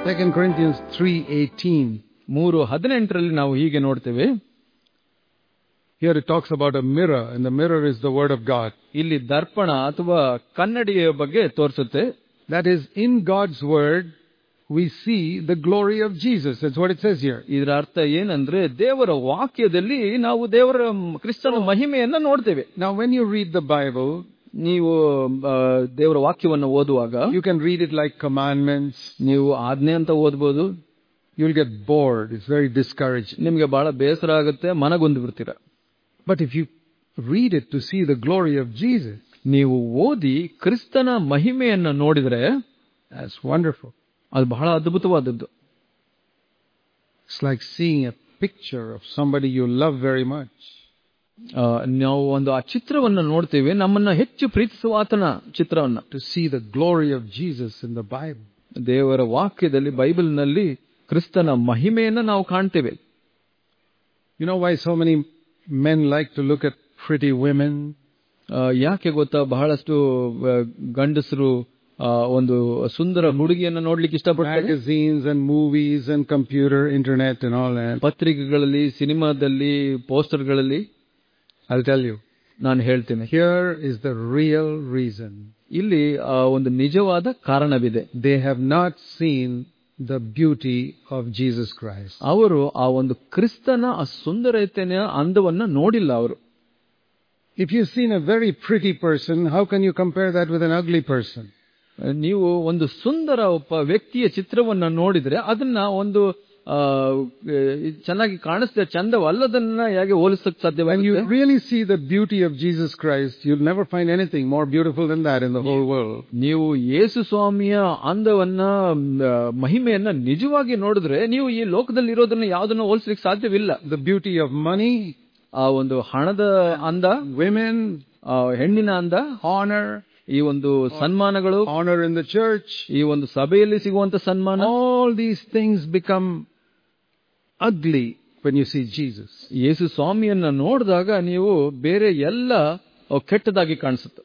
2 Corinthians 3:18. ಮೂರು ಹದಿನೆಂಟರಲ್ಲಿ ನಾವು ಹೀಗೆ ನೋಡ್ತೇವೆ Here it talks about a mirror, and the mirror is the Word of God. ಇಲ್ಲಿ ದರ್ಪಣ ಅಥವಾ ಕನ್ನಡಿಯ ಬಗ್ಗೆ ತೋರಿಸುತ್ತೆ That is, in God's Word, we see the glory of Jesus. That's what it says here. ಇದರ ಅರ್ಥ ಏನಂದ್ರೆ ದೇವರ ವಾಕ್ಯದಲ್ಲಿ ನಾವು ದೇವರ ಕ್ರಿಸ್ತನ ಮಹಿಮೆಯನ್ನ ನೋಡ್ತೇವೆ Now, when you read the Bible, ನೀವು ಆ, ದೇವರ ವಾಕ್ಯವನ್ನು ಓದುವಾಗ you can read it like commandments. ನೀವು ಆಜ್ಞೆ ಅಂತ ಓದ್ಬೋದು You'll get bored. It's very discouraging. ನಿಮ್ಗೆ ಬಹಳ ಬೇಸರ ಆಗುತ್ತೆ ಮನಗೊಂದು ಬಿಡ್ತೀರ But if you read it to see the glory of Jesus, ನೀವು ಓದಿ ಕ್ರಿಸ್ತನ ಮಹಿಮೆಯನ್ನ ನೋಡಿದ್ರೆ that's wonderful. ಅದು ಬಹಳ ಅದ್ಭುತವಾದದ್ದು It's like seeing a picture of somebody you love very much. ಆ, ನಾವು ಒಂದು ಆ ಚಿತ್ರವನ್ನ ನೋಡ್ತೇವೆ ನಮ್ಮನ್ನ ಹೆಚ್ಚು ಪ್ರೀತಿಸುವ ಆತನ ಚಿತ್ರವನ್ನ To see the glory of Jesus in the Bible. ದೇವರ ವಾಕ್ಯದಲ್ಲಿ ಬೈಬಲ್ನಲ್ಲಿ ಕ್ರಿಸ್ತನ ಮಹಿಮೆಯನ್ನ ನಾವು ಕಾಣ್ತೇವೆ You know why so many men like to look at pretty women? ಆ, ಯಾಕೆ ಗೊತ್ತಾ ಬಹಳಷ್ಟು ಆ, ಗಂಡಸರು ಆ, ಒಂದು ಸುಂದರ ಹುಡುಗಿಯನ್ನ ನೋಡ್ಲಿಕ್ಕೆ ಇಷ್ಟಪಡ್ತಾರೆ Magazines and movies and computer, internet and all that. ಪತ್ರಿಕೆಗಳಲ್ಲಿ ಸಿನಿಮಾದಲ್ಲಿ ಪೋಸ್ಟರ್ಗಳಲ್ಲಿ I'll tell you. ನಾನು ಹೇಳ್ತೇನೆ Here is the real reason. ಇಲ್ಲಿ ಆ, ಒಂದು ನಿಜವಾದ ಕಾರಣವಿದೆ They have not seen the beauty of Jesus Christ. ಅವರು ಆ ಒಂದು ಕ್ರಿಸ್ತನ ಆ ಸುಂದರತೆಯ ಅಂದವನ್ನ ನೋಡಿಲ್ಲ ಅವರು If you've seen a very pretty person, how can you compare that with an ugly person? ನೀವು ಒಂದು ಸುಂದರ ಒಬ್ಬ ವ್ಯಕ್ತಿಯ ಚಿತ್ರವನ್ನ ನೋಡಿದ್ರೆ ಅದನ್ನ ಒಂದು ಆ, ಚೆನ್ನಾಗಿ ಕಾಣಿಸ್ತಾ ಚಂದವಲ್ಲದನ್ನ ಹೇಗೆ ಹೋಲಿಸಕ್ When you ಸಾಧ್ಯವಾಗುತ್ತೆ really see the beauty of Jesus Christ, you'll never find anything more beautiful than that in the whole world. ನೀವು ಯೇಸು ಸ್ವಾಮಿಯ ಅಂದವನ್ನ ಮ್, ಮಹಿಮೆಯನ್ನ ನಿಜವಾಗಿ ನೋಡಿದ್ರೆ ನೀವು ಈ ಲೋಕದಲ್ಲಿ ಇರೋದನ್ನ ಯಾವ್ದನ್ನ ಹೋಲಿಸ್ಲಿಕ್ಕೆ ಸಾಧ್ಯವಿಲ್ಲ The beauty of money, ಆ ಒಂದು ಹಣದ ಅಂದ women, ಆ ಹೆಣ್ಣಿನ ಅಂದ honor, ಈ ಒಂದು ಸನ್ಮಾನಗಳು honor in the church, ಈ ಒಂದು ಸಭೆಯಲ್ಲಿ ಸಿಗುವಂತ ಸನ್ಮಾನ all these things become ugly when you see Jesus. ಯೇಸು ಸ್ವಾಮಿಯನ್ನ ನೋಡಿದಾಗ ನೀವು ಬೇರೆ ಎಲ್ಲ ಕೆಟ್ಟದಾಗಿ ಕಾಣಿಸುತ್ತೆ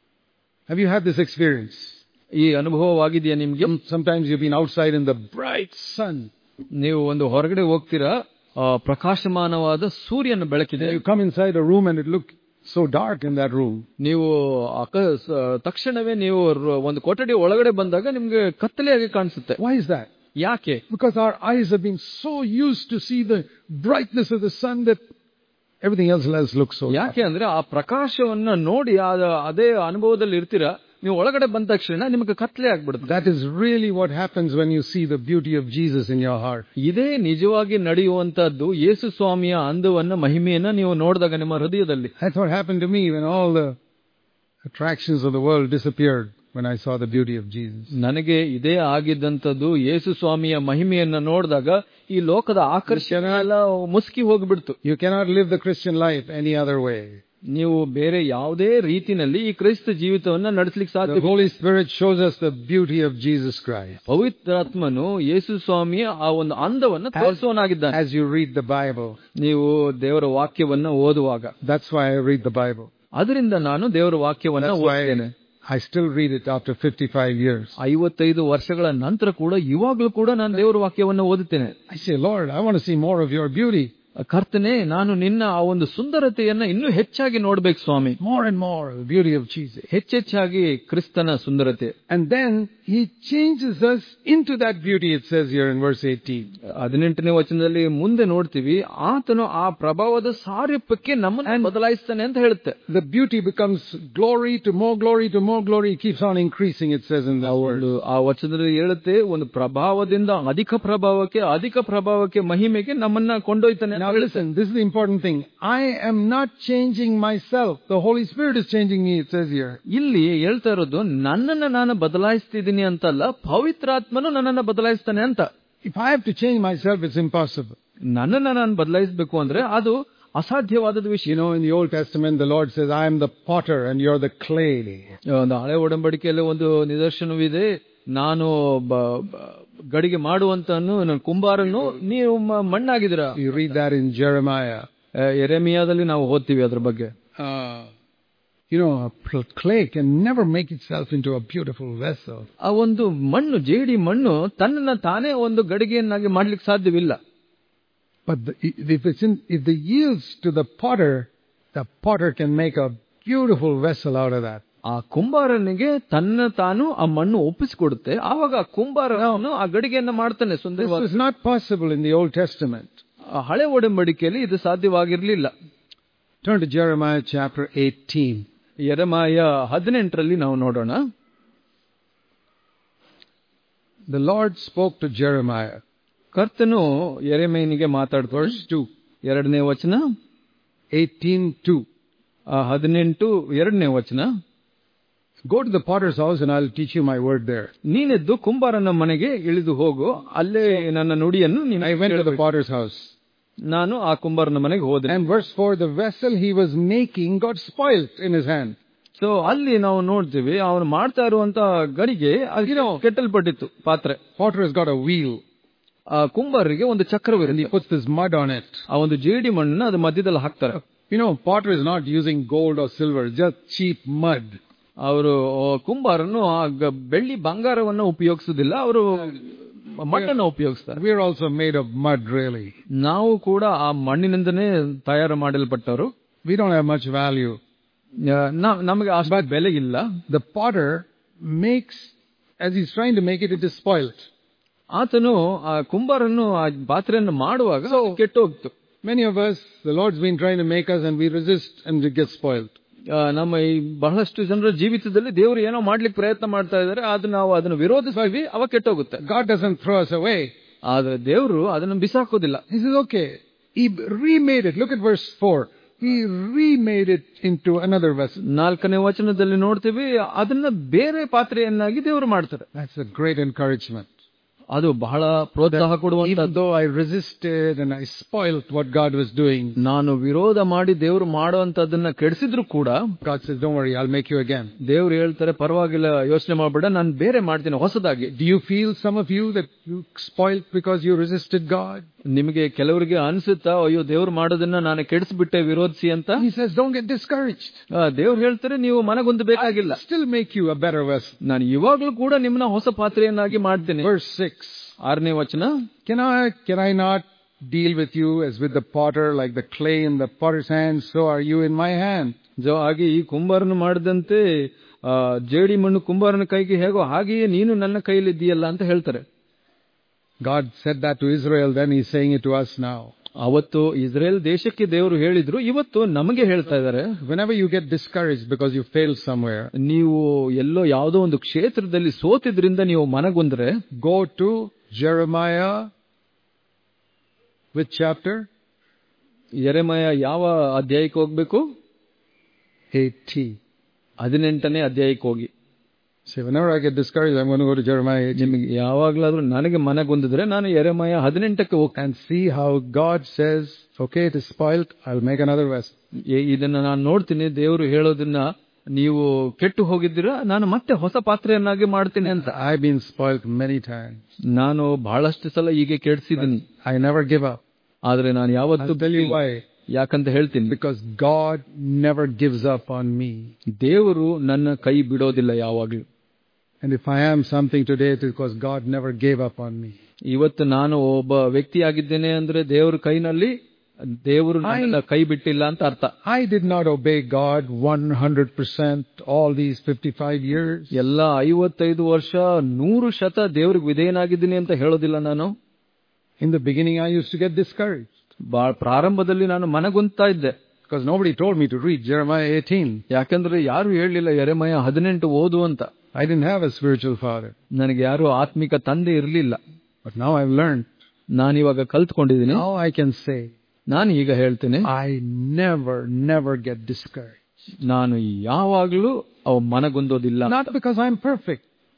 Have you had this experience? ಈ ಅನುಭವವಾಗಿದೆಯಾ ನಿಮ್ಗೆ Some- Sometimes you've been outside in the bright sun. ನೀವು ಒಂದು ಹೊರಗಡೆ ಹೋಗ್ತೀರಾ ಆ, ಪ್ರಕಾಶಮಾನವಾದ ಸೂರ್ಯನ ಬೆಳಕಿದೆ You come inside a room and it looks so dark in that room. ನೀವು ಅಕ ಸ- ತಕ್ಷಣವೇ ನೀವು ರ- ಒಂದು ಕೊಠಡಿ ಒಳಗಡೆ ಬಂದಾಗ ನಿಮ್ಗೆ ಕತ್ತಲೆಯಾಗಿ ಕಾಣಿಸುತ್ತೆ Why is that? ಯಾಕೆ Because our eyes have been so used to see the brightness of the sun that everything else else looks so dark. ಯಾಕೆ ಅಂದ್ರೆ ಆ ಪ್ರಕಾಶವನ್ನ ನೋಡಿ ಆ- ಅದೇ ಅನುಭವದಲ್ಲಿ ಇರ್ತೀರಾ ನೀವು ಒಳಗಡೆ ಬಂದ ತಕ್ಷಣ ನಿಮಗೆ ಕತ್ತಲೆ ಆಗ್ಬಿಡುತ್ತೆ That is really what happens when you see the beauty of Jesus in your heart. ಇದೇ ನಿಜವಾಗಿ ನಡೆಯುವಂತದ್ದು ಯೇಸು ಸ್ವಾಮಿಯ ಅಂದವನ್ನ ಮಹಿಮೆಯನ್ನ ನೀವು ನೋಡಿದಾಗ ನಿಮ್ಮ ಹೃದಯದಲ್ಲಿ That's what happened to me when all the attractions of the world disappeared when I saw the beauty of Jesus. ನನಗೆ ಇದೇ ಆಗಿದ್ದಂಥದ್ದು ಯೇಸು ಸ್ವಾಮಿಯ ಮಹಿಮೆಯನ್ನ ನೋಡಿದಾಗ ಈ ಲೋಕದ ಆಕರ್ಷಣೆ ಎಲ್ಲ ಮುಸ್ಕಿ ಹೋಗ್ಬಿಡ್ತು You cannot live the Christian life any other way. ನೀವು ಬೇರೆ ಯಾವುದೇ ರೀತಿನಲ್ಲಿ ಈ ಕ್ರೈಸ್ತ ಜೀವಿತವನ್ನ ನಡೆಸಲಿಕ್ಕೆ The ಸಾಧ್ಯ Holy Spirit shows us the beauty of Jesus Christ. ಪವಿತ್ರಾತ್ಮನು ಯೇಸು ಸ್ವಾಮಿಯ ಆ ಒಂದು ಅಂದವನ್ನ ತೋರಿಸುವನಾಗಿದ್ದಾನೆ As you read the Bible, ನೀವು ದೇವರ ವಾಕ್ಯವನ್ನ ಓದುವಾಗ that's why I read the Bible. ಅದರಿಂದ ನಾನು ದೇವರ ವಾಕ್ಯವನ್ನ That's ಓದ್ತೇನೆ why I still read it after 55 years. ಐವತ್ತೈದು ವರ್ಷಗಳ ನಂತರ ಕೂಡ ಇವಾಗ್ಲೂ ಕೂಡ ನಾನು ದೇವರ ವಾಕ್ಯವನ್ನ ಓದುತ್ತೇನೆ I say, Lord, I want to see more of your beauty. ಕರ್ತನೆ ನಾನು ನಿನ್ನ ಆ ಒಂದು ಸುಂದರತೆಯನ್ನ ಇನ್ನೂ ಹೆಚ್ಚಾಗಿ ನೋಡ್ಬೇಕು ಸ್ವಾಮಿ More and more of the beauty of Jesus. ಹೆಚ್ಚೆಚ್ಚಾಗಿ ಕ್ರಿಸ್ತನ ಸುಂದರತೆ And then he changes us into that beauty, it says here in verse 18. ಹದಿನೆಂಟನೇ ವಚನದಲ್ಲಿ ಮುಂದೆ ನೋಡ್ತೀವಿ ಆತನು ಆ ಪ್ರಭಾವದ ಸಾರೂಪ್ಯಕ್ಕೆ ನಮ್ಮನ್ನು ಬದಲಾಯಿಸ್ತಾನೆ ಅಂತ ಹೇಳುತ್ತೆ The beauty becomes glory to more glory to more glory. It keeps on increasing, it says in ಆ that word. ಒಂದು ಆ ವಚನದಲ್ಲಿ ಹೇಳುತ್ತೆ ಒಂದು ಪ್ರಭಾವದಿಂದ ಅಧಿಕ ಪ್ರಭಾವಕ್ಕೆ ಅಧಿಕ ಪ್ರಭಾವಕ್ಕೆ ಮಹಿಮೆಗೆ ನಮ್ಮನ್ನ ಕೊಂಡೊಯ್ತಾನೆ ಅಂತ Now ಹೇಳುತ್ತೆ. listen, this is the important thing. I am not changing myself. The Holy Spirit is changing me, it says here. ಇಲ್ಲಿ ಹೇಳ್ತಾ ಇರೋದು ನನ್ನನ್ನ ನಾನು ಬದಲಾಯಿಸ್ತಿದ್ದೀನಿ ಅಂತಲ್ಲ ಪವಿತ್ರಾತ್ಮನು ನನ್ನನ್ನ ಬದಲಾಯಿಸ್ತಾನೆ ಅಂತ If I have to change myself, it's impossible. ನನ್ನನ್ನ ನಾನು ಬದಲಾಯಿಸಬೇಕು ಅಂದ್ರೆ ಅದು ಅಸಾಧ್ಯವಾದದ ವಿಷಯ You know, in the Old Testament, the Lord says, I am the potter and you're the clay. ಒಂದು ಹಳೆ ಒಡಂಬಡಿಕೆಯಲ್ಲಿ ಒಂದು ನಿದರ್ಶನವಿದೆ ನಾನು ಬ- ಬ- ಗಡಿಗೆ ಮಾಡುವಂತನು ನನ್ನ ಕುಂಬಾರನು ನೀವು ಮ- ಮಣ್ಣಾಗಿದ್ದೀರಾ You read that in Jeremiah. ಆ, ಎರೆಮಿಯಾದಲ್ಲಿ ನಾವು ಓದ್ತೀವಿ ಅದ್ರ ಬಗ್ಗೆ Uh, You know, a pl- clay can never make itself into a beautiful vessel. ಆ ಒಂದು ಮಣ್ಣು ಜೇಡಿ ಮಣ್ಣು ತನ್ನನ್ನ ತಾನೇ ಒಂದು ಗಡಿಗೆಯನ್ನಾಗಿ ಮಾಡ್ಲಿಕ್ಕೆ ಸಾಧ್ಯವಿಲ್ಲ But the, if it's in, if the yields to the potter, the potter can make a beautiful vessel out of that. ಆ ಕುಂಬಾರನಿಗೆ ತನ್ನ ತಾನು ಆ ಮಣ್ಣು ಒಪ್ಪಿಸಿಕೊಡುತ್ತೆ ಆವಾಗ ಆ ಕುಂಬಾರನು ಆ ಗಡಿಗೆಯನ್ನ ಮಾಡ್ತಾನೆ This ಸುಂದರವಾದ was not possible in the Old Testament. ಆ ಹಳೆ ಒಡಂಬಡಿಕೆಯಲ್ಲಿ ಇದು ಸಾಧ್ಯವಾಗಿರ್ಲಿಲ್ಲ Turn to Jeremiah chapter 18. ಯರಮಾಯ ಹದಿನೆಂಟರಲ್ಲಿ ನಾವು ನೋಡೋಣ The Lord spoke to Jeremiah. ಕರ್ತನು ಎರೆಮೈನಿಗೆ ಮಾತಾಡ್ತಾರೆ Verse 2. ಎರಡನೇ ವಚನ 18 2. ಆ ಹದಿನೆಂಟು ಎರಡನೇ ವಚನ Go to the potter's house and I'll teach you my word there. ನೀನೆದ್ದು ಕುಂಬಾರನ ಮನೆಗೆ ಇಳಿದು ಹೋಗು ಅಲ್ಲೇ ನನ್ನ ನುಡಿಯನ್ನು ನೀನು I went to the ಕೇಳಬೇಕು. potter's house. ನಾನು ಆ ಕುಂಬಾರನ ಮನೆಗೆ ಹೋದೆ And verse 4 the vessel he was making got spoiled in his hand. So ಅಲ್ಲಿ ನಾವು ನೋಡ್ತೀವಿ ಅವನು ಮಾಡ್ತಾ ಇರುವಂತ ಗಡಿಗೆ ಅದು ಕೆಟ್ಟಲ್ಪಟ್ಟಿತ್ತು ಪಾತ್ರೆ Potter has got a wheel ಆ ಕುಂಬಾರರಿಗೆ ಒಂದು and he ಚಕ್ರವಿರುತ್ತೆ puts this mud on it. ಆ ಒಂದು ಜೇಡಿ ಮಣ್ಣನ್ನ ಅದು ಮಧ್ಯದಲ್ಲಿ ಹಾಕ್ತಾರೆ You know, potter is not using gold or silver, just cheap mud. ಅವರು ಕುಂಬಾರನು ಆ ಗ- ಬೆಳ್ಳಿ ಬಂಗಾರವನ್ನ ಉಪಯೋಗಿಸುದಿಲ್ಲ ಅವರು ಮಣ್ಣನ್ನ ಉಪಯೋಗಿಸ್ತಾರೆ We're also made of mud, really. ನಾವು ಕೂಡ ಆ ಮಣ್ಣಿನಿಂದನೇ ತಯಾರು ಮಾಡಲ್ಪಟ್ಟವರು We don't have much value. ಆ, ನ- ನಮಗೆ ಅಷ್ಟು ಬೆಲೆ ಇಲ್ಲ The potter makes, as he's trying to make it, it is spoiled. ಆತನು ಆ ಕುಂಬಾರನ್ನು ಆ ಪಾತ್ರೆಯನ್ನು ಮಾಡುವಾಗ ಕೆಟ್ಟೋಗ್ತು Many of us, the Lord's been trying to make us and we resist and we get spoiled. ಆ, ನಮ್ಮ ಈ ಬಹಳಷ್ಟು ಜನರ ಜೀವಿತದಲ್ಲಿ ದೇವರು ಏನೋ ಮಾಡ್ಲಿಕ್ಕೆ ಪ್ರಯತ್ನ ಮಾಡ್ತಾ ಇದ್ದಾರೆ ಆದ್ರೆ ನಾವು ಅದನ್ನು ವಿರೋಧಿಸ್ತೀವಿ ಅವ ಕೆಟ್ಟೋಗುತ್ತೆ God doesn't throw us away. ಆದ್ರೆ ದೇವರು ಅದನ್ನು ಬಿಸಾಕೋದಿಲ್ಲ He says, okay. He remade it. Look at verse 4. He remade it into another vessel. ನಾಲ್ಕನೇ ವಚನದಲ್ಲಿ ನೋಡ್ತೀವಿ ಅದನ್ನ ಬೇರೆ ಪಾತ್ರೆಯನ್ನಾಗಿ ದೇವರು ಮಾಡ್ತಾರೆ That's a great encouragement. ಅದು ಬಹಳ ಪ್ರೋತ್ಸಾಹ Even ಕೊಡುವಂತ though I resisted and I spoiled what God was doing, ನಾನು ವಿರೋಧ ಮಾಡಿ ದೇವರು ಮಾಡುವಂತದನ್ನ ಕೆಡಿಸಿದ್ರು ಕೂಡ God says, don't worry, I'll make you again. ದೇವ್ರು ಹೇಳ್ತಾರೆ ಪರವಾಗಿಲ್ಲ ಯೋಚನೆ ಮಾಡ್ಬೇಡ ನಾನು ಬೇರೆ ಮಾಡ್ತೀನಿ ಹೊಸದಾಗಿ Do you feel, some of you, that you spoiled because you resisted God? ನಿಮಗೆ ಕೆಲವರಿಗೆ ಅನ್ಸುತ್ತಾ ಅಯ್ಯೋ ದೇವ್ರು ಮಾಡೋದನ್ನ ನಾನು ಕೆಡಿಸ್ಬಿಟ್ಟೆ ವಿರೋಧಿಸಿ ಅಂತ He says, don't get discouraged. ಆ, ದೇವ್ರು ಹೇಳ್ತಾರೆ ನೀವು ಮನಗೊಂದು ಬೇಕಾಗಿಲ್ಲ Still make you a better vessel. ನಾನು ಇವಾಗ್ಲೂ ಕೂಡ ನಿಮ್ಮನ್ನ ಹೊಸ ಪಾತ್ರೆಯನ್ನಾಗಿ ಮಾಡ್ತೇನೆ Verse 6. ಆರನೇ ವಚನ Can I, can I not deal with you as with the potter, like the clay in the potter's hand, so are you in my hand? ಜೋ ಹಾಗೆ ಈ ಕುಂಬಾರನು ಮಾಡಿದಂತೆ ಆ, ಜೇಡಿ ಮಣ್ಣು ಕುಂಬಾರನ ಕೈಗೆ ಹೇಗೋ ಹಾಗೆಯೇ ನೀನು ನನ್ನ ಕೈಲಿದ್ದೀಯಲ್ಲ ಅಂತ ಹೇಳ್ತಾರೆ God said that to Israel, then He's saying it to us now. ಅವತ್ತು ಇಸ್ರೇಲ್ ದೇಶಕ್ಕೆ ದೇವರು ಹೇಳಿದ್ರು ಇವತ್ತು ನಮಗೆ ಹೇಳ್ತಾ ಇದ್ದಾರೆ Whenever you get discouraged because you failed somewhere, ನೀವು ಎಲ್ಲೋ ಯಾವುದೋ ಒಂದು ಕ್ಷೇತ್ರದಲ್ಲಿ ಸೋತಿದ್ರಿಂದ ನೀವು ಮನಗೊಂದ್ರೆ go to Jeremiah, which chapter? ಎರೆಮಯ ಯಾವ ಅಧ್ಯಾಯಕ್ಕೆ ಹೋಗ್ಬೇಕು 80. ಹದಿನೆಂಟನೇ ಅಧ್ಯಾಯಕ್ಕೆ ಹೋಗಿ See, whenever I get discouraged, I'm going to go to Jeremiah 18 ನಿಮಗೆ ಯಾವಾಗ್ಲಾದ್ರೂ ನನಗೆ ಮನಗೊಂದಿದ್ರೆ ನಾನು ಎರೆಮಯ ಹದಿನೆಂಟಕ್ಕೆ ಹೋಗ್ತೇನೆ and see how God says, okay, it is spoiled, I'll make another vessel. ಇದನ್ನ ನಾನು ನೋಡ್ತೀನಿ ದೇವರು ಹೇಳೋದನ್ನ ನೀವು ಕೆಟ್ಟು ಹೋಗಿದ್ದೀರಾ ನಾನು ಮತ್ತೆ ಹೊಸ ಪಾತ್ರೆಯನ್ನಾಗಿ ಮಾಡ್ತೀನಿ ಅಂತ I've been spoiled many times. ನಾನು ಬಹಳಷ್ಟು ಸಲ ಹೀಗೆ ಕೆಡಿಸಿದ್ದೀನಿ I never give up. ಆದ್ರೆ ನಾನು ಯಾವತ್ತೂ I'll tell you why. ಯಾಕಂತ ಹೇಳ್ತೀನಿ Because God never gives up on me. ದೇವರು ನನ್ನ ಕೈ ಬಿಡೋದಿಲ್ಲ ಯಾವಾಗ್ಲೂ And if I am something today, it is because God never gave up on me. ಇವತ್ತು ನಾನು ಒಬ್ಬ ವ್ಯಕ್ತಿಯಾಗಿದ್ದೇನೆ ಅಂದ್ರೆ ದೇವ್ರ ಕೈನಲ್ಲಿ ದೇವರು ನನ್ನ ಕೈ ಬಿಟ್ಟಿಲ್ಲ ಅಂತ ಅರ್ಥ I did not obey God 100% all these 55 years. ಎಲ್ಲ ಐವತ್ತೈದು ವರ್ಷ ನೂರು ಶತ ದೇವ್ರಿಗೆ ವಿಧೇಯನಾಗಿದ್ದೀನಿ ಅಂತ ಹೇಳೋದಿಲ್ಲ ನಾನು In the beginning, I used to get discouraged ಬಾ ಪ್ರಾರಂಭದಲ್ಲಿ ನಾನು ಮನಗುಂತಾ ಇದ್ದೆ because nobody told me to read Jeremiah 18. ಯಾಕಂದ್ರೆ ಯಾರು ಹೇಳಲಿಲ್ಲ ಎರೆಮಯ ಹದಿನೆಂಟು ಓದು ಅಂತ I didn't have a spiritual father. ನನಗೆ ಯಾರು ಆತ್ಮಿಕ ತಂದೆ ಇರಲಿಲ್ಲ But now I've learned. ನಾನಿವಾಗ ಕಲ್ತ್ಕೊಂಡಿದ್ದೀನಿ Now I can say, ನಾನು ಈಗ ಹೇಳ್ತೇನೆ I never, never get discouraged. ನಾನು ಯಾವಾಗ್ಲೂ ಅವ ಮನಗುಂದೋದಿಲ್ಲ Not because I'm perfect.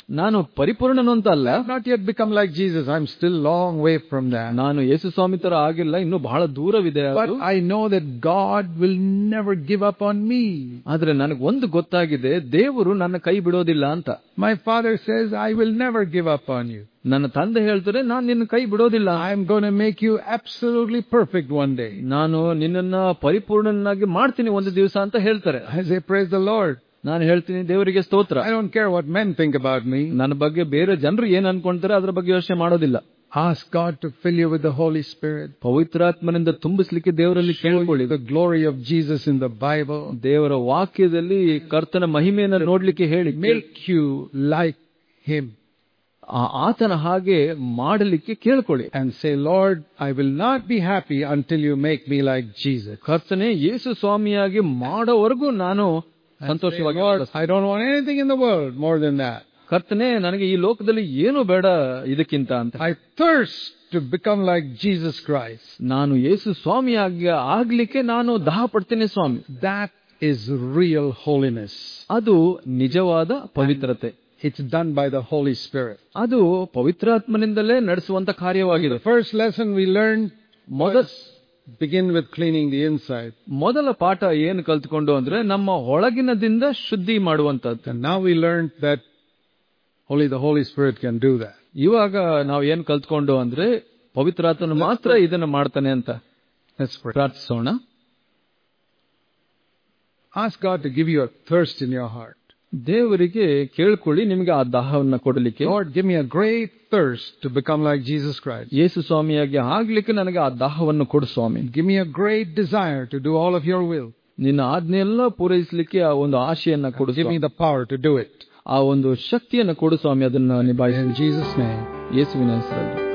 ನಾನು ಪರಿಪೂರ್ಣನು ಅಂತ ಅಲ್ಲ I've not yet become like Jesus. I'm still long way from that. ನಾನು ಯೇಸು ಸ್ವಾಮಿ ತರ ಆಗಿಲ್ಲ ಇನ್ನು ಬಹಳ ದೂರವಿದೆ ಅದು. But I know that God will never give up on me. ಆದ್ರೆ ನನಗೆ ಒಂದು ಗೊತ್ತಾಗಿದೆ ದೇವರು ನನ್ನ ಕೈ ಬಿಡೋದಿಲ್ಲ ಅಂತ My father says, I will never give up on you. ನನ್ನ ತಂದೆ ಹೇಳ್ತಾರೆ ನಾನು ನಿನ್ನ ಕೈ ಬಿಡೋದಿಲ್ಲ I'm going to make you absolutely perfect one day. ನಾನು ನಿನ್ನನ್ನ ಪರಿಪೂರ್ಣನಾಗಿ ಮಾಡ್ತೀನಿ ಒಂದು ದಿವಸ ಅಂತ ಹೇಳ್ತಾರೆ I say, praise the Lord. ನಾನು ಹೇಳ್ತೀನಿ ದೇವರಿಗೆ ಸ್ತೋತ್ರ I don't care what men think about me. ನನ್ನ ಬಗ್ಗೆ ಬೇರೆ ಜನರು ಏನ್ ಅನ್ಕೊಂತಾರೆ ಅದ್ರ ಬಗ್ಗೆ ಯೋಚನೆ ಮಾಡೋದಿಲ್ಲ Ask God to fill you with the Holy Spirit. ಪವಿತ್ರಾತ್ಮನಿಂದ ತುಂಬಿಸ್ಲಿಕ್ಕೆ ದೇವರಲ್ಲಿ ಕೇಳ್ಕೊಳ್ಳಿ The glory of Jesus in the Bible. ದೇವರ ವಾಕ್ಯದಲ್ಲಿ ಕರ್ತನ ಮಹಿಮೆಯನ್ನು ನೋಡ್ಲಿಕ್ಕೆ ಹೇಳಿ Make you like Him. ಆ- ಆತನ ಹಾಗೆ ಮಾಡಲಿಕ್ಕೆ ಕೇಳ್ಕೊಳ್ಳಿ And say, Lord, I will not be happy until you make me like Jesus. ಕರ್ತನೆ ಯೇಸು ಸ್ವಾಮಿಯಾಗಿ ಮಾಡೋವರೆಗೂ ನಾನು Say, ಸಂತೋಷವಾಗಿ Lord, I don't want anything in the world more than that. ಕರ್ತನೆ ನನಗೆ ಈ ಲೋಕದಲ್ಲಿ ಏನು ಬೇಡ ಇದಕ್ಕಿಂತ ಅಂತ I thirst to become like Jesus Christ. ನಾನು ಯೇಸು ಸ್ವಾಮಿಯಾಗಿ ಆಗ್ಲಿಕ್ಕೆ ನಾನು ದಾಹ ಪಡ್ತೇನೆ ಸ್ವಾಮಿ That is real holiness. ಅದು ನಿಜವಾದ ಪವಿತ್ರತೆ It's done by the Holy Spirit. ಅದು ಪವಿತ್ರಾತ್ಮನಿಂದಲೇ ನಡೆಸುವಂತ ಕಾರ್ಯವಾಗಿದೆ The first lesson we learned ಮೊದಲ begin with cleaning the inside. ಮೊದಲ ಪಾಠ ಏನು ಕಲ್ತ್ಕೊಂಡು ಅಂದ್ರೆ ನಮ್ಮ ಒಳಗಿನದಿಂದ ಶುದ್ಧಿ ಮಾಡುವಂತದ್ದು And now we learned that only the Holy Spirit can do that. ಇವಾಗ ನಾವು ಏನ್ ಕಲ್ತ್ಕೊಂಡು ಅಂದ್ರೆ ಪವಿತ್ರಾತ್ಮನು ಮಾತ್ರ ಇದನ್ನ ಮಾಡ್ತಾನೆ ಅಂತ Let's pray. ಪ್ರಾರ್ಥಿಸೋಣ Ask God to give you a thirst in your heart. ದೇವರಿಗೆ ಕೇಳ್ಕೊಳ್ಳಿ ನಿಮಗೆ ಆ ದಾಹವನ್ನ ಕೊಡಲಿಕ್ಕೆ Lord, give me a great thirst to become like Jesus Christ. ಯೇಸು ಸ್ವಾಮಿಯಾಗಿ ಆಗ್ಲಿಕ್ಕೆ ನನಗೆ ಆ ದಾಹವನ್ನು ಕೊಡು ಸ್ವಾಮಿ Give me a great desire to do all of your will. ನಿನ್ನ ಆಜ್ಞೆಲ್ಲ ಪೂರೈಸಲಿಕ್ಕೆ ಆ ಒಂದು ಆಶೆಯನ್ನ ಕೊಡು Give me Swami. the power to do it. ಆ ಒಂದು ಶಕ್ತಿಯನ್ನ ಕೊಡು ಸ್ವಾಮಿ ಅದನ್ನ ನಿಭಾಯಿಸಿ In Jesus' name. ಯೇಸುವಿನ ಹೆಸರಲ್ಲಿ